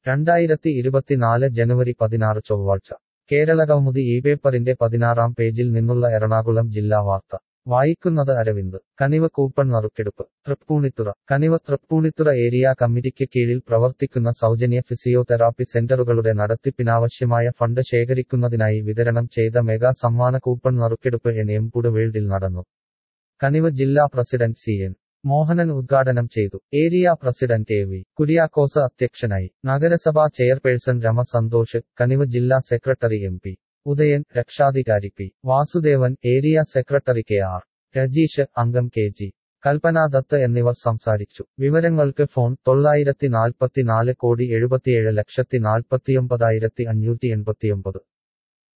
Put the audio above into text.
രണ്ടായിരത്തി ഇരുപത്തിനാല് ജനുവരി പതിനാറ് ചൊവ്വാഴ്ച കേരള കൗമുദി ഈ പേപ്പറിന്റെ പതിനാറാം പേജിൽ നിന്നുള്ള എറണാകുളം ജില്ലാ വാർത്ത വായിക്കുന്നത് അരവിന്ദ് കനിവ് കൂപ്പൺ നറുക്കെടുപ്പ് തൃപ്പൂണിത്തുറ കനിവ് തൃപ്പൂണിത്തുറ ഏരിയ കമ്മിറ്റിക്ക് കീഴിൽ പ്രവർത്തിക്കുന്ന സൗജന്യ ഫിസിയോതെറാപ്പി സെന്ററുകളുടെ നടത്തിപ്പിനാവശ്യമായ ഫണ്ട് ശേഖരിക്കുന്നതിനായി വിതരണം ചെയ്ത മെഗാ സമ്മാന കൂപ്പൺ നറുക്കെടുപ്പ് എൻ എംപുട് വേൾഡിൽ നടന്നു കനിവ് ജില്ലാ പ്രസിഡന്റ് സി എൻ മോഹനൻ ഉദ്ഘാടനം ചെയ്തു area president A V Kuriakose അധ്യക്ഷനായി നഗരസഭാ ചെയർപേഴ്സൺ രമ സന്തോഷ് കനിവ് ജില്ലാ സെക്രട്ടറി എം പി ഉദയൻ രക്ഷാധികാരി P Vasudevan area secretary K R Rajeesh അംഗം കെ ജി കൽപ്പന ദത്ത് എന്നിവർ സംസാരിച്ചു വിവരങ്ങൾക്ക് ഫോൺ തൊള്ളായിരത്തി നാൽപ്പത്തിനാല് കോടി എഴുപത്തിയേഴ് ലക്ഷത്തി നാൽപ്പത്തിയൊമ്പതായിരത്തി അഞ്ഞൂറ്റി എൺപത്തിയൊമ്പത്